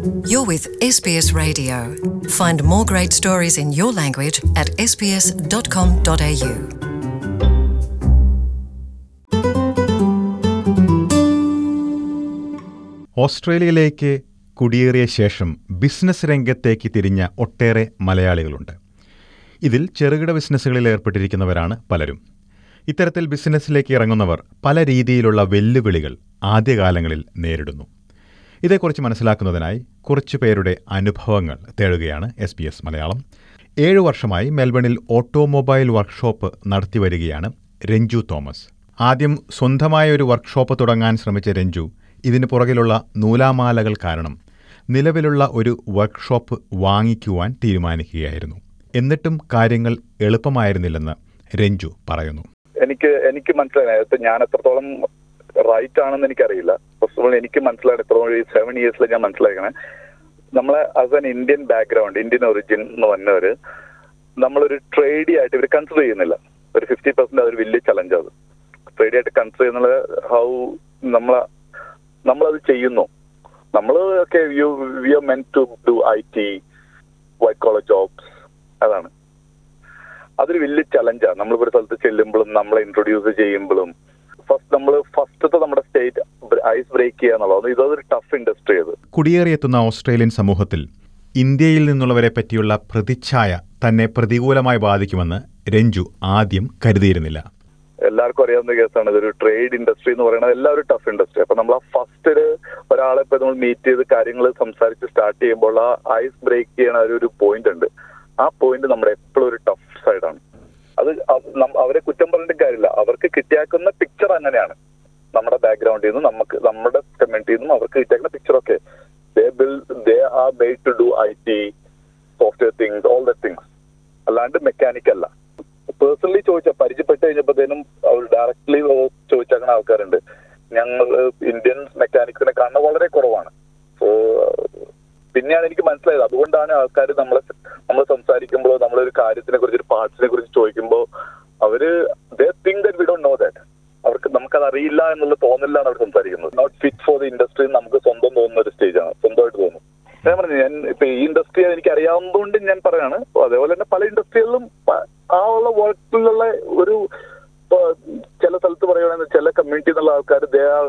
You're with SBS Radio. Find more great stories in your language at sbs.com.au. ഓസ്ട്രേലിയയിലേക്ക് കുടിയേറിയ ശേഷം business രംഗത്തേക്ക് തിരിഞ്ഞ ഒട്ടേറെ മലയാളികളുണ്ട് ഇതിൽ ചെറുകിട ബിസിനസ്സുകളിൽ ഏർപ്പെട്ടിരിക്കുന്നവരാണ് പലരും ഇത്തരത്തിൽ ബിസിനസ്സിലേക്ക് ഇറങ്ങുന്നവർ പല രീതിയിലുള്ള വെല്ലുവിളികൾ ആദ്യകാലങ്ങളിൽ നേരിടുന്നു ഇതേക്കുറിച്ച് മനസ്സിലാക്കുന്നതിനായി കുറച്ചു പേരുടെ അനുഭവങ്ങൾ തേടുകയാണ് എസ് ബി എസ് മലയാളം ഏഴു വർഷമായി മെൽബണിൽ ഓട്ടോമൊബൈൽ വർക്ക്ഷോപ്പ് നടത്തിവരികയാണ് രഞ്ജു തോമസ് ആദ്യം സ്വന്തമായ ഒരു വർക്ക്ഷോപ്പ് തുടങ്ങാൻ ശ്രമിച്ച രഞ്ജു ഇതിന് പുറകിലുള്ള നൂലാമാലകൾ കാരണം നിലവിലുള്ള ഒരു വർക്ക്ഷോപ്പ് വാങ്ങിക്കുവാൻ തീരുമാനിക്കുകയായിരുന്നു എന്നിട്ടും കാര്യങ്ങൾ എളുപ്പമായിരുന്നില്ലെന്ന് രഞ്ജു പറയുന്നു എനിക്ക് എനിക്ക് മനസ്സിലായി ഇപ്പൊ ഞാൻ എത്രത്തോളം റൈറ്റ് ആണെന്ന് എനിക്കറിയില്ല ഫസ്റ്റ് ഓഫ് ഓൾ എനിക്ക് മനസ്സിലായി എത്രത്തോളം ഈ സെവൻ ഇയേഴ്സിൽ ഞാൻ മനസ്സിലാക്കണേ നമ്മളെ as an Indian background Indian origin എന്ന് പറഞ്ഞവര് നമ്മളൊരു ട്രേഡി ആയിട്ട് ഇവർ കൺസിഡർ ചെയ്യുന്നില്ല ഒരു ഫിഫ്റ്റി പെർസെന്റ് അതൊരു വലിയ ചലഞ്ച് അത് ട്രേഡി ആയിട്ട് കൺസിഡർ ചെയ്യുന്നത് ഹൗ നമ്മളെ നമ്മളത് ചെയ്യുന്നു നമ്മൾ ഒക്കെ you we are meant to do I T white collar jobs അതാണ് അതൊരു വലിയ ചലഞ്ചാണ് നമ്മളിപ്പോ ഒരു സ്ഥലത്ത് ചെല്ലുമ്പോഴും നമ്മളെ ഇൻട്രൊഡ്യൂസ് ചെയ്യുമ്പോഴും ഫസ്റ്റ് നമ്മൾ ഫസ്റ്റത്തെ നമ്മുടെ സ്റ്റേറ്റ് ഐസ് ബ്രേക്ക് ചെയ്യുക എന്നുള്ളത് ഇതൊരു ടഫ് ഇൻഡസ്ട്രി അത് കുടിയേറിയെത്തുന്ന ഓസ്ട്രേലിയൻ സമൂഹത്തിൽ ഇന്ത്യയിൽ നിന്നുള്ളവരെ പറ്റിയുള്ള പ്രതിച്ഛായ തന്നെ പ്രതികൂലമായി ബാധിക്കുമെന്ന് രഞ്ജു ആദ്യം കരുതിയിരുന്നില്ല എല്ലാവർക്കും അറിയാവുന്ന കേസാണ് ഇതൊരു ട്രേഡ് ഇൻഡസ്ട്രി എന്ന് പറയുന്നത് എല്ലാവരും ടഫ് ഇൻഡസ്ട്രി അപ്പൊ നമ്മൾ ആ ഫസ്റ്റ് ഒരു ഒരാളെ ഇപ്പൊ നമ്മൾ മീറ്റ് ചെയ്ത് കാര്യങ്ങൾ സംസാരിച്ച് സ്റ്റാർട്ട് ചെയ്യുമ്പോൾ ആ ഐസ് ബ്രേക്ക് ചെയ്യണ ഒരു- ഒരു പോയിന്റ് ഉണ്ട് ആ പോയിന്റ് നമ്മുടെ എപ്പോഴും ഒരു ടഫ് സൈഡാണ് അത് അത് നം- അവരെ കുറ്റം പറഞ്ഞിട്ട് കാര്യമില്ല അവർക്ക് കിട്ടിയാക്കുന്ന പിക്ചർ അങ്ങനെയാണ് നമ്മുടെ ബാക്ക്ഗ്രൗണ്ടിൽ നിന്ന് നമുക്ക് നമ്മുടെ കമ്മ്യൂണിറ്റിയിൽ നിന്നും അവർക്ക് കിട്ടിയാക്കുന്ന പിക്ചർ ഒക്കെ they bill they are made to do I T software things all the things അല്ലാണ്ട് മെക്കാനിക് അല്ല പേഴ്സണലി ചോദിച്ച പരിചയപ്പെട്ട് കഴിഞ്ഞപ്പോഴത്തേനും അവർ ഡയറക്ട്ലി ചോദിച്ചാക്കുന്ന ആൾക്കാരുണ്ട് ഞങ്ങൾ ഇന്ത്യൻ മെക്കാനിക്സിനെ കാണുന്നത് വളരെ കുറവാണ് സോ പിന്നെയാണ് എനിക്ക് മനസ്സിലായത് അതുകൊണ്ടാണ് ആൾക്കാർ നമ്മളെ നമ്മൾ സംസാരിക്കുമ്പോൾ നമ്മളൊരു കാര്യത്തിനെ കുറിച്ച് ഒരു പാർട്സിനെ കുറിച്ച് ചോദിക്കുമ്പോൾ അവര് they think that we don't know that അവർക്ക് നമുക്കത് അറിയില്ല എന്നുള്ള തോന്നലാണ് അവർ സംസാരിക്കുന്നത് not fit for the industry നമുക്ക് സ്വന്തം തോന്നുന്ന ഒരു സ്റ്റേജാണ് സ്വന്തമായിട്ട് തോന്നും ഞാൻ പറഞ്ഞു ഞാൻ ഇപ്പൊ ഈ ഇൻഡസ്ട്രി എനിക്ക് അറിയാവുന്നതുകൊണ്ട് ഞാൻ പറയാണ് അപ്പൊ അതേപോലെ തന്നെ പല ഇൻഡസ്ട്രികളിലും പ- ആ ഉള്ള വർക്കിലുള്ള ഒരു ഇപ്പൊ ചില സ്ഥലത്ത് പറയുകയാണെങ്കിൽ ചില കമ്മ്യൂണിറ്റി എന്നുള്ള ആൾക്കാർ ദേ ആർ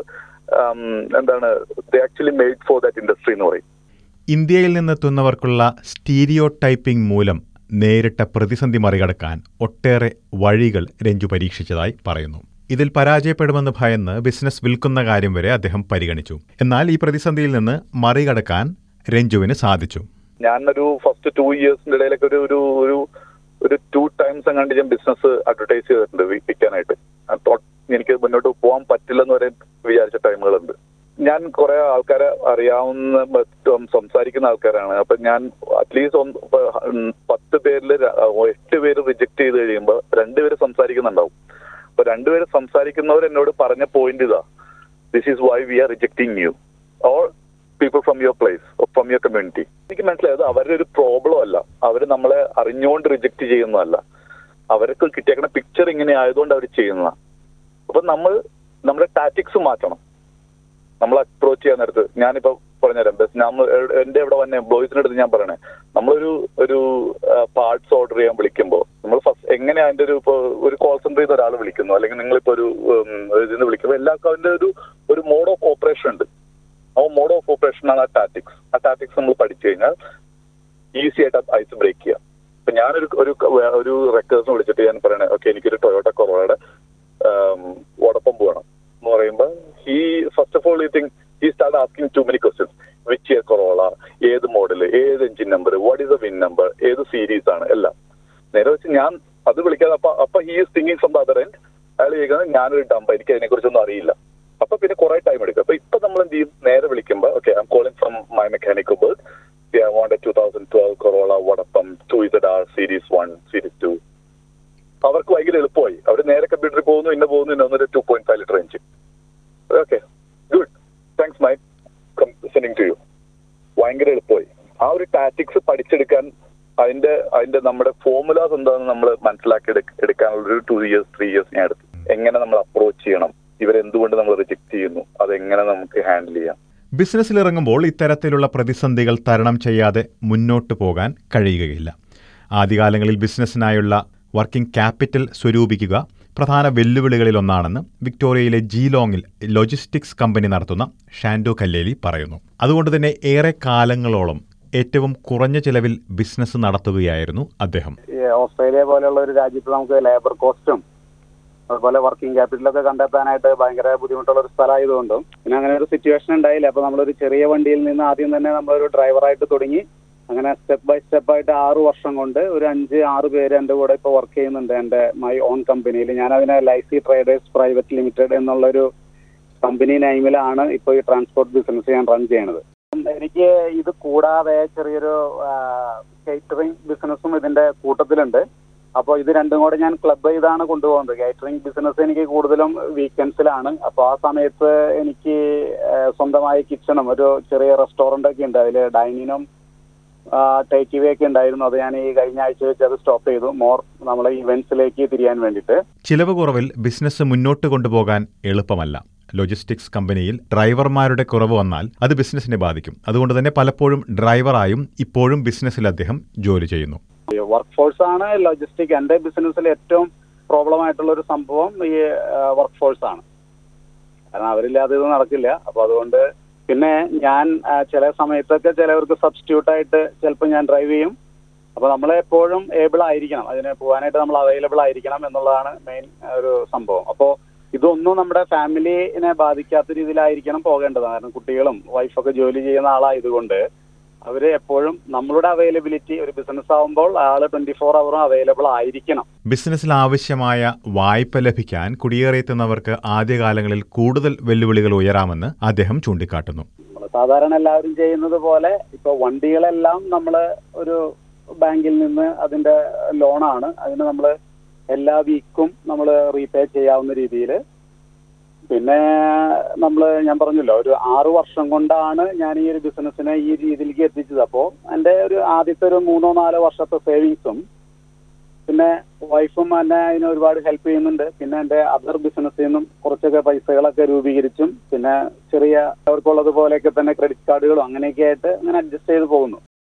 എന്താണ് they actually made for that industry എന്ന് പറയും ഇന്ത്യയിൽ നിന്നെത്തുന്നവർക്കുള്ള സ്റ്റീരിയോ ടൈപ്പിംഗ് മൂലം നേരിട്ട പ്രതിസന്ധി മറികടക്കാൻ ഒട്ടേറെ വഴികൾ രഞ്ജു പരീക്ഷിച്ചതായി പറയുന്നു ഇതിൽ പരാജയപ്പെടുമെന്ന് ഭയന്ന് ബിസിനസ് വിൽക്കുന്ന കാര്യം വരെ അദ്ദേഹം പരിഗണിച്ചു എന്നാൽ ഈ പ്രതിസന്ധിയിൽ നിന്ന് മറികടക്കാൻ രഞ്ജുവിന് സാധിച്ചു ഞാനൊരു ഫസ്റ്റ് ടു ഇയേഴ്സിന്റെ ഇടയിലൊക്കെ ഒരു ഒരു ഒരു ഒരു ടു ടൈംസ് എങ്ങാണ്ട് ഞാൻ ബിസിനസ് അഡ്വർടൈസ് ചെയ്തിട്ടുണ്ട് വിൽക്കാനായിട്ട് എനിക്ക് മുന്നോട്ട് പോകാൻ പറ്റില്ലെന്ന് വരെ വിചാരിച്ച ടൈമുകളുണ്ട് ഞാൻ കുറെ ആൾക്കാരെ അറിയാവുന്ന മറ്റും സംസാരിക്കുന്ന ആൾക്കാരാണ് അപ്പൊ ഞാൻ അറ്റ്ലീസ്റ്റ് പത്ത് പേരിൽ എട്ട് പേര് റിജക്ട് ചെയ്ത് കഴിയുമ്പോൾ രണ്ടുപേര് സംസാരിക്കുന്നുണ്ടാവും അപ്പൊ രണ്ടുപേര് സംസാരിക്കുന്നവർ എന്നോട് പറഞ്ഞ പോയിന്റ് ഇതാ this is why we are rejecting you or people from your place from your community എനിക്ക് മനസ്സിലായത് അവരുടെ ഒരു പ്രോബ്ലം അല്ല അവർ നമ്മളെ അറിഞ്ഞുകൊണ്ട് റിജക്ട് ചെയ്യുന്നതല്ല അവർക്ക് കിട്ടിയേക്കുന്ന പിക്ചർ ഇങ്ങനെ ആയതുകൊണ്ട് അവർ ചെയ്യുന്നതാണ് അപ്പൊ നമ്മൾ നമ്മുടെ ടാറ്റിക്സ് മാറ്റണം നമ്മൾ അപ്രോച്ച് ചെയ്യാൻ നേരത്ത് ഞാനിപ്പോ പറഞ്ഞുതരാം ബസ് നമ്മൾ എന്റെ ഇവിടെ വന്ന എംപ്ലോയീസിന്റെ അടുത്ത് ഞാൻ പറയണേ നമ്മളൊരു ഒരു പാർട്സ് ഓർഡർ ചെയ്യാൻ വിളിക്കുമ്പോൾ നമ്മൾ ഫസ്റ്റ് എങ്ങനെയാ അതിന്റെ ഒരു ഇപ്പൊ ഒരു കോൾ സെന്ററിൽ നിന്ന് ഒരാൾ വിളിക്കുന്നു അല്ലെങ്കിൽ നിങ്ങളിപ്പോ ഒരു ഉം, ഇതിൽ നിന്ന് വിളിക്കുമ്പോൾ എല്ലാവർക്കും അതിന്റെ ഒരു ഒരു മോഡ് ഓഫ് ഓപ്പറേഷൻ ഉണ്ട് ആ മോഡ് ഓഫ് ഓപ്പറേഷൻ ആണ് ആ ടാറ്റിക്സ് ആ ടാറ്റിക്സ് നമ്മൾ പഠിച്ചു കഴിഞ്ഞാൽ ഈസി ആയിട്ട് ഐസ് ബ്രേക്ക് ചെയ്യാം ഇപ്പൊ ഞാനൊരു ഒരു ഒരു റെക്കേഴ്സിനെ വിളിച്ചിട്ട് ഞാൻ പറയണേ ഓക്കെ എനിക്കൊരു ടൊയോട്ട കൊറോയുടെ വടപ്പം വേണം എന്ന് പറയുമ്പോൾ he first of all I think he start asking too many questions which year Corolla ഏത് മോഡല് ഏത് engine number what is the VIN number ഏത് സീരീസ് ആണ് എല്ലാം നേരെ വെച്ച് ഞാൻ അത് വിളിക്കാതെ അപ്പൊ അപ്പൊ he is thinking from the other end അയാൾ ചോദിക്കുന്നത് ഞാനൊരു ഡമ്പ എനിക്ക് അതിനെ കുറിച്ചൊന്നും അറിയില്ല അപ്പൊ പിന്നെ കുറെ ടൈം എടുക്കും അപ്പൊ ഇപ്പൊ നമ്മൾ എന്ത് ചെയ്യും നേരെ വിളിക്കുമ്പോൾ okay I calling from my mechanical birth I want two thousand twelve Corolla വടപ്പം to Z R series one series two അവർക്ക് ഭയങ്കര എളുപ്പമായി അവർ നേരെ കമ്പ്യൂട്ടറിൽ പോകുന്നു ഇന്ന പോകുന്നു ഇന്ന ഒന്നൊരു two point five litre engine okay good thanks my sending to you ഭയങ്കര എളുപ്പമായി ആ ഒരു ടാറ്റിക്സ് പഠിച്ചെടുക്കാൻ അതിന്റെ അതിന്റെ നമ്മുടെ ഫോർമുലാസ് എന്താണെന്ന് നമ്മൾ മനസ്സിലാക്കി എടുക്ക- എടുക്കാനുള്ള ഒരു ടു ഇയേഴ്സ് ത്രീ ഇയേഴ്സ് ഞാൻ എടുത്തു എങ്ങനെ നമ്മൾ അപ്രോച്ച് ചെയ്യണം ഇവരെന്തുകൊണ്ട് നമ്മൾ റിജക്ട് ചെയ്യുന്നു അതെങ്ങനെ നമുക്ക് ഹാൻഡിൽ ചെയ്യാം ബിസിനസ്സിലിറങ്ങുമ്പോൾ ഇത്തരത്തിലുള്ള പ്രതിസന്ധികൾ തരണം ചെയ്യാതെ മുന്നോട്ടു പോകാൻ കഴിയുകയില്ല ആദ്യകാലങ്ങളിൽ ബിസിനസ്സിനായുള്ള വർക്കിംഗ് ക്യാപിറ്റൽ സ്വരൂപിക്കുക പ്രധാന വെല്ലുവിളികളിലൊന്നാണെന്ന് വിക്ടോറിയയിലെ ജീലോങ്ങിൽ ലോജിസ്റ്റിക്സ് കമ്പനി നടത്തുന്ന ഷാൻഡോ കല്ലേലി പറയുന്നു അതുകൊണ്ട് തന്നെ ഏറെ കാലങ്ങളോളം ഏറ്റവും കുറഞ്ഞ ചിലവിൽ ബിസിനസ് നടത്തുകയായിരുന്നു അദ്ദേഹം ഈ ഓസ്ട്രേലിയ പോലെയുള്ള ഒരു രാജ്യത്ത് നമുക്ക് ലേബർ കോസ്റ്റും അതുപോലെ വർക്കിംഗ് ക്യാപിറ്റലൊക്കെ കണ്ടെത്താനായിട്ട് ഭയങ്കര ബുദ്ധിമുട്ടുള്ള ഒരു സ്ഥലമായതുകൊണ്ടും പിന്നെ അങ്ങനെ ഒരു സിറ്റുവേഷൻ ഉണ്ടായില്ല അപ്പൊ നമ്മളൊരു ചെറിയ വണ്ടിയിൽ നിന്ന് ആദ്യം തന്നെ നമ്മളൊരു ഡ്രൈവറായിട്ട് തുടങ്ങി അങ്ങനെ സ്റ്റെപ്പ് ബൈ സ്റ്റെപ്പ് ആയിട്ട് ആറ് വർഷം കൊണ്ട് ഒരു അഞ്ച് ആറ് പേര് എൻ്റെ കൂടെ ഇപ്പോൾ വർക്ക് ചെയ്യുന്നുണ്ട് എൻ്റെ മൈ ഓൺ കമ്പനിയിൽ ഞാൻ അതിനെ ലൈസി ട്രേഡേഴ്സ് പ്രൈവറ്റ് ലിമിറ്റഡ് എന്നുള്ളൊരു കമ്പനി നെയിമിലാണ് ഇപ്പോൾ ഈ ട്രാൻസ്പോർട്ട് ബിസിനസ് ഞാൻ റൺ ചെയ്യണത് എനിക്ക് ഇത് കൂടാതെ ചെറിയൊരു കേറ്ററിംഗ് ബിസിനസ്സും ഇതിന്റെ കൂട്ടത്തിലുണ്ട് അപ്പോൾ ഇത് രണ്ടും കൂടെ ഞാൻ ക്ലബ് ചെയ്താണ് കൊണ്ടുപോകുന്നത് കാറ്ററിംഗ് ബിസിനസ് എനിക്ക് കൂടുതലും വീക്കെൻഡ്സിലാണ് അപ്പോൾ ആ സമയത്ത് എനിക്ക് ആ, സ്വന്തമായി കിച്ചണും ഒരു ചെറിയ റെസ്റ്റോറൻ്റ് ഒക്കെ ഉണ്ട് അതിൽ ഡൈനിങ്ങും ടേക്ക് ഇവേ ഒക്കെ ഉണ്ടായിരുന്നു അത് ഞാൻ ഈ കഴിഞ്ഞ ആഴ്ച വെച്ച് അത് സ്റ്റോപ്പ് ചെയ്തു മോർ നമ്മളെ ഇവന്റ്സിലേക്ക് തിരിയാൻ വേണ്ടിയിട്ട് ചിലവ് കുറവിൽ ബിസിനസ് മുന്നോട്ട് കൊണ്ടുപോകാൻ എളുപ്പമല്ല ലോജിസ്റ്റിക്സ് കമ്പനിയിൽ ഡ്രൈവർമാരുടെ കുറവ് വന്നാൽ അത് ബിസിനസിനെ ബാധിക്കും അതുകൊണ്ട് തന്നെ പലപ്പോഴും ഡ്രൈവറായും ഇപ്പോഴും ബിസിനസ്സിൽ അദ്ദേഹം ജോലി ചെയ്യുന്നു വർക്ക് ഫോഴ്സ് ആണ് ലോജിസ്റ്റിക് എൻ്റെ ബിസിനസ്സിൽ ഏറ്റവും പ്രോബ്ലം ആയിട്ടുള്ള ഒരു സംഭവം ഈ വർക്ക് ഫോഴ്സ് ആണ് കാരണം അവരില്ലാതെ ഇത് നടക്കില്ല അപ്പൊ അതുകൊണ്ട് പിന്നെ ഞാൻ ആ, ചില സമയത്തൊക്കെ ചിലവർക്ക് സബ്സ്റ്റിറ്റ്യൂട്ട് ആയിട്ട് ചിലപ്പോൾ ഞാൻ ഡ്രൈവ് ചെയ്യും അപ്പൊ നമ്മൾ എപ്പോഴും ഏബിൾ ആയിരിക്കണം അതിന് പോകാനായിട്ട് നമ്മൾ അവൈലബിൾ ആയിരിക്കണം എന്നുള്ളതാണ് മെയിൻ ഒരു സംഭവം അപ്പോൾ ഇതൊന്നും നമ്മുടെ ഫാമിലിനെ ബാധിക്കാത്ത രീതിയിലായിരിക്കണം പോകേണ്ടത് കാരണം കുട്ടികളും വൈഫൊക്കെ ജോലി ചെയ്യുന്ന ആളായതുകൊണ്ട് അവര് എപ്പോഴും നമ്മളുടെ അവൈലബിലിറ്റി ഒരു ബിസിനസ് ആവുമ്പോൾ ആള് ട്വന്റി ഫോർ അവറും അവൈലബിൾ ആയിരിക്കണം ബിസിനസ്സിൽ ആവശ്യമായ വായ്പ ലഭിക്കാൻ കുടിയേറിയെത്തുന്നവർക്ക് ആദ്യകാലങ്ങളിൽ കൂടുതൽ വെല്ലുവിളികൾ ഉയരാമെന്ന് അദ്ദേഹം ചൂണ്ടിക്കാട്ടുന്നു നമ്മള് സാധാരണ എല്ലാവരും ചെയ്യുന്നത് പോലെ ഇപ്പൊ വണ്ടികളെല്ലാം നമ്മൾ ഒരു ബാങ്കിൽ നിന്ന് അതിന്റെ ലോണാണ് അതിന് നമ്മൾ എല്ലാ വീക്കും നമ്മൾ റീപേ ചെയ്യാവുന്ന രീതിയിൽ പിന്നെ നമ്മൾ ഞാൻ പറഞ്ഞല്ലോ ഒരു ആറു വർഷം കൊണ്ടാണ് ഞാൻ ഈ ഒരു ബിസിനസ്സിനെ ഈ രീതിയിലേക്ക് എത്തിച്ചത് അപ്പോൾ എൻ്റെ ഒരു ആദ്യത്തെ ഒരു മൂന്നോ നാലോ വർഷത്തെ സേവിങ്സും പിന്നെ വൈഫും എന്നെ അതിന് ഒരുപാട് ഹെൽപ്പ് ചെയ്യുന്നുണ്ട് പിന്നെ എൻ്റെ അതർ ബിസിനസ്സിൽ നിന്നും കുറച്ചൊക്കെ പൈസകളൊക്കെ രൂപീകരിച്ചും പിന്നെ ചെറിയ അവർക്കുള്ളത് പോലെയൊക്കെ തന്നെ ക്രെഡിറ്റ് കാർഡുകളും അങ്ങനെയൊക്കെ ആയിട്ട് അങ്ങനെ അഡ്ജസ്റ്റ് ചെയ്ത് പോകുന്നു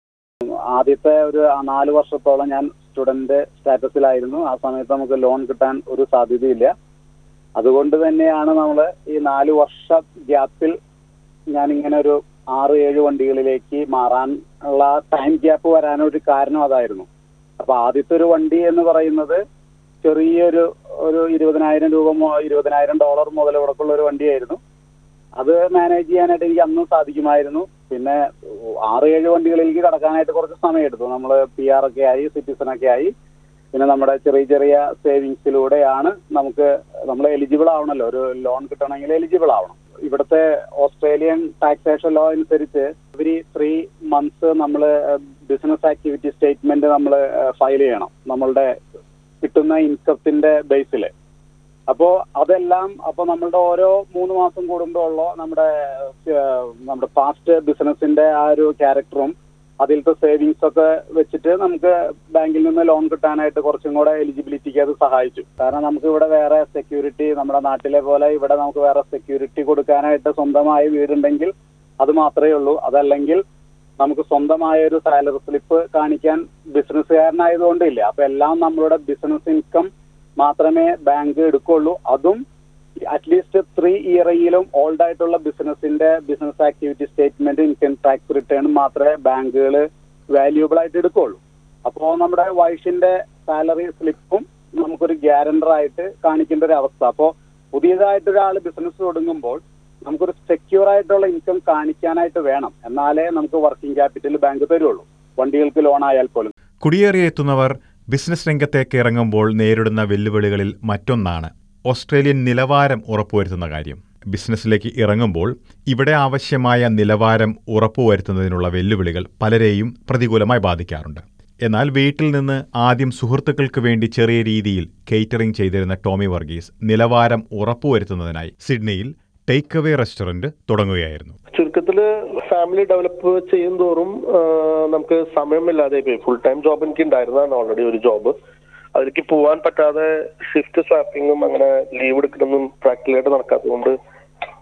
ആദ്യത്തെ ഒരു നാല് വർഷത്തോളം ഞാൻ സ്റ്റുഡന്റ് സ്റ്റാറ്റസിലായിരുന്നു ആ സമയത്ത് നമുക്ക് ലോൺ കിട്ടാൻ ഒരു സാധ്യതയില്ല അതുകൊണ്ട് തന്നെയാണ് നമ്മൾ ഈ നാല് വർഷ ഗ്യാപ്പിൽ ഞാൻ ഇങ്ങനെ ഒരു ആറ് ഏഴ് വണ്ടികളിലേക്ക് മാറാൻ ഉള്ള ടൈം ഗ്യാപ്പ് വരാനൊരു കാരണം അതായിരുന്നു അപ്പൊ ആദ്യത്തെ ഒരു വണ്ടി എന്ന് പറയുന്നത് ചെറിയൊരു ഒരു ഇരുപതിനായിരം രൂപ മു- ഇരുപതിനായിരം ഡോളർ മുതൽ മുടക്കുള്ള ഒരു വണ്ടിയായിരുന്നു അത് മാനേജ് ചെയ്യാനായിട്ട് എനിക്ക് അന്നും സാധിക്കുമായിരുന്നു പിന്നെ ആറ് ഏഴ് വണ്ടികളിലേക്ക് കടക്കാനായിട്ട് കുറച്ച് സമയം എടുത്തു നമ്മൾ പി ആർ ഒക്കെ ആയി സിറ്റിസൺ ഒക്കെ ആയി പിന്നെ നമ്മുടെ ചെറിയ ചെറിയ സേവിങ്സിലൂടെയാണ് നമുക്ക് നമ്മൾ എലിജിബിൾ ആവണമല്ലോ ഒരു ലോൺ കിട്ടണമെങ്കിൽ എലിജിബിൾ ആവണം ഇവിടുത്തെ ഓസ്ട്രേലിയൻ ടാക്സേഷൻ ലോ അനുസരിച്ച് എവരി ത്രീ മന്ത്സ് നമ്മൾ ബിസിനസ് ആക്ടിവിറ്റി സ്റ്റേറ്റ്മെന്റ് നമ്മൾ ഫയൽ ചെയ്യണം നമ്മളുടെ കിട്ടുന്ന ഇൻകത്തിന്റെ ബേസിൽ അപ്പോ അതെല്ലാം അപ്പൊ നമ്മളുടെ ഓരോ മൂന്ന് മാസം കൂടുമ്പോഴുള്ള നമ്മുടെ ഏഹ്, നമ്മുടെ പാസ്റ്റ് ബിസിനസിന്റെ ആ ഒരു ക്യാരക്ടറും അതിലത്തെ സേവിങ്സ് ഒക്കെ വെച്ചിട്ട് നമുക്ക് ബാങ്കിൽ നിന്ന് ലോൺ കിട്ടാനായിട്ട് കുറച്ചും കൂടെ എലിജിബിലിറ്റിക്ക് അത് സഹായിച്ചു കാരണം നമുക്ക് ഇവിടെ വേറെ സെക്യൂരിറ്റി നമ്മുടെ നാട്ടിലെ പോലെ ഇവിടെ നമുക്ക് വേറെ സെക്യൂരിറ്റി കൊടുക്കാനായിട്ട് സ്വന്തമായി വീടുണ്ടെങ്കിൽ അത് മാത്രമേ ഉള്ളൂ അതല്ലെങ്കിൽ നമുക്ക് സ്വന്തമായ ഒരു സാലറി സ്ലിപ്പ് കാണിക്കാൻ ബിസിനസ്സുകാരനായതുകൊണ്ടില്ല അപ്പൊ എല്ലാം നമ്മളുടെ ബിസിനസ് ഇൻകം മാത്രമേ ബാങ്ക് എടുക്കുള്ളൂ അതും അറ്റ്ലീസ്റ്റ് ത്രീ ഇയറെങ്കിലും ഓൾഡ് ആയിട്ടുള്ള ബിസിനസിന്റെ business activity statement income tax return മാത്രമേ ബാങ്കുകൾ വാല്യൂബിൾ ആയിട്ട് എടുക്കുള്ളൂ അപ്പോൾ നമ്മുടെ വൈഫിന്റെ സാലറി സ്ലിപ്പും നമുക്കൊരു ഗ്യാരണ്ടർ ആയിട്ട് കാണിക്കേണ്ട ഒരു അവസ്ഥ അപ്പോൾ പുതിയതായിട്ട് ഒരാൾ ബിസിനസ് തുടങ്ങുമ്പോൾ നമുക്കൊരു സെക്യൂർ ആയിട്ടുള്ള ഇൻകം കാണിക്കാനായിട്ട് വേണം എന്നാലേ നമുക്ക് വർക്കിംഗ് ക്യാപിറ്റൽ ബാങ്ക് തരുള്ളൂ വണ്ടികൾക്ക് ലോൺ ആയാൽ പോലും കുടിയേറിയെത്തുന്നവർ ബിസിനസ് രംഗത്തേക്ക് ഇറങ്ങുമ്പോൾ നേരിടുന്ന വെല്ലുവിളികളിൽ മറ്റൊന്നാണ് ഓസ്ട്രേലിയൻ നിലവാരം ഉറപ്പുവരുത്തുന്ന കാര്യം ബിസിനസ്സിലേക്ക് ഇറങ്ങുമ്പോൾ ഇവിടെ ആവശ്യമായ നിലവാരം ഉറപ്പുവരുത്തുന്നതിനുള്ള വെല്ലുവിളികൾ പലരെയും പ്രതികൂലമായി ബാധിക്കാറുണ്ട് എന്നാൽ വീട്ടിൽ നിന്ന് ആദ്യം സുഹൃത്തുക്കൾക്ക് വേണ്ടി ചെറിയ രീതിയിൽ കേറ്ററിംഗ് ചെയ്തിരുന്ന ടോമി വർഗീസ് നിലവാരം ഉറപ്പുവരുത്തുന്നതിനായി സിഡ്നിയിൽ ടേക്ക് അവേ റെസ്റ്റോറന്റ് തുടങ്ങുകയായിരുന്നു ചുരുക്കത്തില് ഫാമിലി ഡെവലപ്പ് ചെയ്യും തോറും ആ, നമുക്ക് സമയമില്ലാതെ പോയി ഫുൾ ടൈം ജോബ് എനിക്ക് ഉണ്ടായിരുന്നതാണ് ഓൾറെഡി ഒരു ജോബ് അതിലേക്ക് പോവാൻ പറ്റാതെ ഷിഫ്റ്റ് സ്വാപ്പിങ്ങും അങ്ങനെ ലീവ് എടുക്കണമെന്നും പ്രാക്ടിക്കലായിട്ട് നടക്കാത്തതുകൊണ്ട്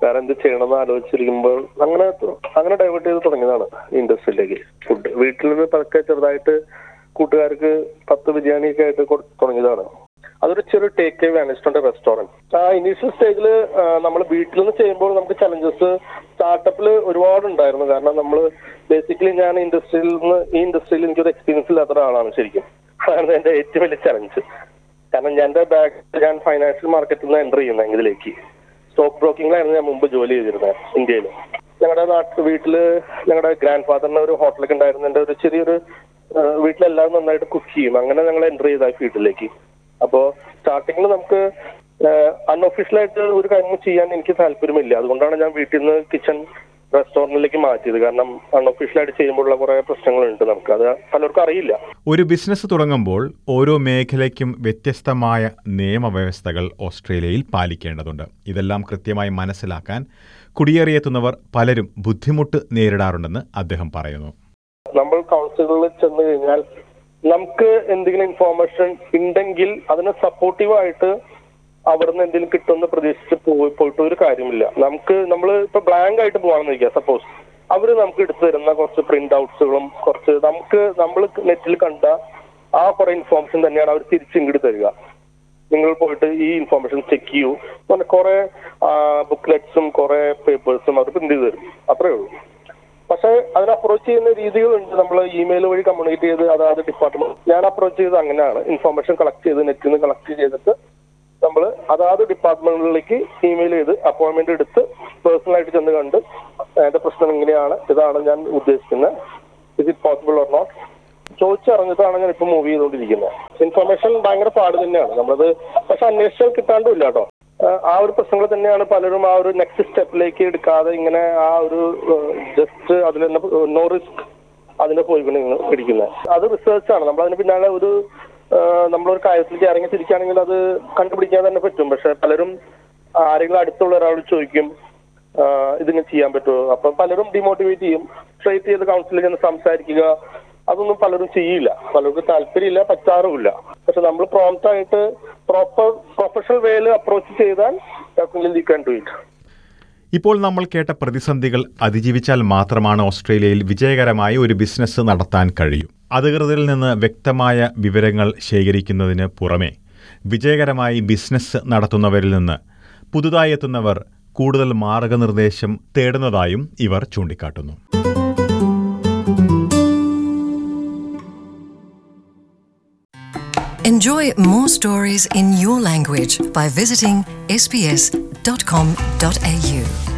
വേറെ എന്ത് ചെയ്യണമെന്ന് ആലോചിച്ചിരിക്കുമ്പോൾ അങ്ങനെ അങ്ങനെ ഡൈവേർട്ട് ചെയ്ത് തുടങ്ങിയതാണ് ഇൻഡസ്ട്രിയിലേക്ക് ഫുഡ് വീട്ടിൽ നിന്ന് പതുക്കെ ചെറുതായിട്ട് കൂട്ടുകാർക്ക് പത്ത് ബിരിയാണിയൊക്കെ ആയിട്ട് കൊടു തുടങ്ങിയതാണ് അതൊരു ചെറിയ ടേക്ക് അവേ ആണ് റെസ്റ്റോറന്റ് ആ ഇനീഷ്യൽ സ്റ്റേജിൽ നമ്മൾ വീട്ടിൽ നിന്ന് ചെയ്യുമ്പോൾ നമുക്ക് ചലഞ്ചസ് സ്റ്റാർട്ടപ്പിൽ ഒരുപാട് ഉണ്ടായിരുന്നു കാരണം നമ്മൾ ബേസിക്കലി ഞാൻ ഇൻഡസ്ട്രിയിൽ നിന്ന് ഈ ഇൻഡസ്ട്രിയിൽ എനിക്കൊരു എക്സ്പീരിയൻസ് ഇല്ലാത്ത ഒരാളാണ് ശരിക്കും അതാണ് എന്റെ ഏറ്റവും വലിയ ചലഞ്ച് കാരണം ഞാൻ എന്റെ ബാക്ക് ഞാൻ ഫൈനാൻഷ്യൽ മാർക്കറ്റിൽ നിന്ന് എൻ്റർ ചെയ്യുന്നത് ഇതിലേക്ക് സ്റ്റോക്ക് ബ്രോക്കിംഗിലായിരുന്നു ഞാൻ മുമ്പ് ജോലി ചെയ്തിരുന്നത് ഇന്ത്യയിൽ ഞങ്ങളുടെ നാട്ടിൽ വീട്ടില് ഞങ്ങളുടെ ഗ്രാൻഡ് ഫാദറിന് ഒരു ഹോട്ടലൊക്കെ ഉണ്ടായിരുന്നു എൻ്റെ ഒരു ചെറിയൊരു ആ, വീട്ടിലെല്ലാവരും നന്നായിട്ട് കുക്ക് ചെയ്യും അങ്ങനെ ഞങ്ങൾ എൻ്റർ ചെയ്ത ഫീൽഡിലേക്ക് അപ്പോൾ സ്റ്റാർട്ടിങ്ങിൽ നമുക്ക് അൺഒഫീഷ്യലായിട്ട് ഒരു കാര്യം ചെയ്യാൻ എനിക്ക് താല്പര്യമില്ല അതുകൊണ്ടാണ് ഞാൻ വീട്ടിൽ നിന്ന് കിച്ചൺ റെസ്റ്റോറൻറ്റിലേക്ക് മാറ്റിയത് കാരണം അൺഒഫീഷ്യലായിട്ട് ചെയ്യുമ്പോഴുള്ള കുറേ പ്രശ്നങ്ങളുണ്ട് നമുക്ക് അത് പലർക്കും അറിയില്ല ഒരു ബിസിനസ് തുടങ്ങുമ്പോൾ ഓരോ മേഖലയ്ക്കും വ്യത്യസ്തമായ നിയമവ്യവസ്ഥകൾ ഓസ്ട്രേലിയയിൽ പാലിക്കേണ്ടതുണ്ട് ഇതെല്ലാം കൃത്യമായി മനസ്സിലാക്കാൻ കുടിയേറിയെത്തുന്നവർ പലരും ബുദ്ധിമുട്ട് നേരിടാറുണ്ടെന്ന് അദ്ദേഹം പറയുന്നു നമ്മൾ കൗൺസിലുകളിൽ ചെന്ന് കഴിഞ്ഞാൽ നമുക്ക് എന്തെങ്കിലും ഇൻഫോർമേഷൻ ഉണ്ടെങ്കിൽ അതിന് സപ്പോർട്ടീവായിട്ട് അവിടുന്ന് എന്തെങ്കിലും കിട്ടുമെന്ന് പ്രതീക്ഷിച്ച് പോയി പോയിട്ട് ഒരു കാര്യമില്ല നമുക്ക് നമ്മൾ ഇപ്പൊ ബ്ലാങ്ക് ആയിട്ട് പോവാണെന്ന് വെക്കുക സപ്പോസ് അവര് നമുക്ക് എടുത്തു തരുന്ന കുറച്ച് പ്രിന്റ് ഔട്ട്സുകളും കുറച്ച് നമുക്ക് നമ്മൾ നെറ്റിൽ കണ്ട ആ കുറെ ഇൻഫോർമേഷൻ തന്നെയാണ് അവർ തിരിച്ച് ഇങ്ങോട്ട് തരിക നിങ്ങൾ പോയിട്ട് ഈ ഇൻഫോർമേഷൻ ചെക്ക് ചെയ്യൂ അങ്ങനെ കുറെ ബുക്ക്ലെറ്റ്സും കുറെ പേപ്പേഴ്സും അവർ പ്രിന്റ് ചെയ്ത് തരും അത്രേ ഉള്ളൂ പക്ഷെ അതിന് അപ്രോച്ച് ചെയ്യുന്ന രീതികളുണ്ട് നമ്മൾ ഇമെയിൽ വഴി കമ്മ്യൂണിക്കേറ്റ് ചെയ്ത് അതാത് ഡിപ്പാർട്ട്മെന്റ് ഞാൻ അപ്രോച്ച് ചെയ്തത് അങ്ങനെയാണ് ഇൻഫോർമേഷൻ കളക്ട് ചെയ്ത് നെറ്റിൽ നിന്ന് കളക്ട് ചെയ്തിട്ട് നമ്മൾ അതാത് ഡിപ്പാർട്ട്മെന്റുകളിലേക്ക് ഇമെയിൽ ചെയ്ത് അപ്പോയിന്റ്മെന്റ് എടുത്ത് പേഴ്സണൽ ആയിട്ട് ചെന്ന് കണ്ട് എന്റെ പ്രശ്നം ഇങ്ങനെയാണ് ഇതാണ് ഞാൻ ഉദ്ദേശിക്കുന്നത് is it possible or not ചോദിച്ചറിഞ്ഞിട്ടാണ് ഞാൻ ഇപ്പൊ മൂവ് ചെയ്തുകൊണ്ടിരിക്കുന്നത് ഇൻഫർമേഷൻ ഭയങ്കര പാട് തന്നെയാണ് നമ്മളത് പക്ഷെ അന്വേഷിച്ചാൽ കിട്ടാണ്ടുമില്ല കേട്ടോ ആഹ് ആ ഒരു പ്രശ്നങ്ങൾ തന്നെയാണ് പലരും ആ ഒരു നെക്സ്റ്റ് സ്റ്റെപ്പിലേക്ക് എടുക്കാതെ ഇങ്ങനെ ആ ഒരു ജസ്റ്റ് അതിൽ തന്നെ നോ റിസ്ക് അതിന് പോയി പിടിക്കുന്നത് അത് റിസർച്ചാണ് നമ്മൾ അതിന് പിന്നാലെ ഒരു ആഹ് നമ്മളൊരു കാര്യത്തിലേക്ക് ഇറങ്ങി തിരിക്കുകയാണെങ്കിൽ അത് കണ്ടുപിടിക്കാൻ തന്നെ പറ്റും പക്ഷെ പലരും ആരെങ്കിലും അടുത്തുള്ള ഒരാളോട് ചോദിക്കും ആഹ് ഇതിങ്ങനെ ചെയ്യാൻ പറ്റുമോ അപ്പൊ പലരും ഡിമോട്ടിവേറ്റ് ചെയ്യും സ്ട്രേറ്റ് ചെയ്ത് കൗൺസിലിൽ ചെന്ന് സംസാരിക്കുക അതൊന്നും പലരും ചെയ്യില്ല പലർക്കും താല്പര്യമില്ല പറ്റാറുമില്ല പക്ഷെ നമ്മൾ പ്രോംപ്റ്റ് ആയിട്ട് പ്രോപ്പർ പ്രൊഫഷണൽ വേയിൽ അപ്രോച്ച് ചെയ്താൽ definitely you can do it ഇപ്പോൾ നമ്മൾ കേട്ട പ്രതിസന്ധികൾ അതിജീവിച്ചാൽ മാത്രമാണ് ഓസ്ട്രേലിയയിൽ വിജയകരമായി ഒരു ബിസിനസ് നടത്താൻ കഴിയൂ അധികൃതരിൽ നിന്ന് വ്യക്തമായ വിവരങ്ങൾ ശേഖരിക്കുന്നതിന് പുറമെ വിജയകരമായി ബിസിനസ് നടത്തുന്നവരിൽ നിന്ന് പുതുതായി എത്തുന്നവർ കൂടുതൽ മാർഗനിർദ്ദേശം തേടുന്നതായും ഇവർ ചൂണ്ടിക്കാട്ടുന്നു Enjoy more stories in your language by visiting sbs.com.au.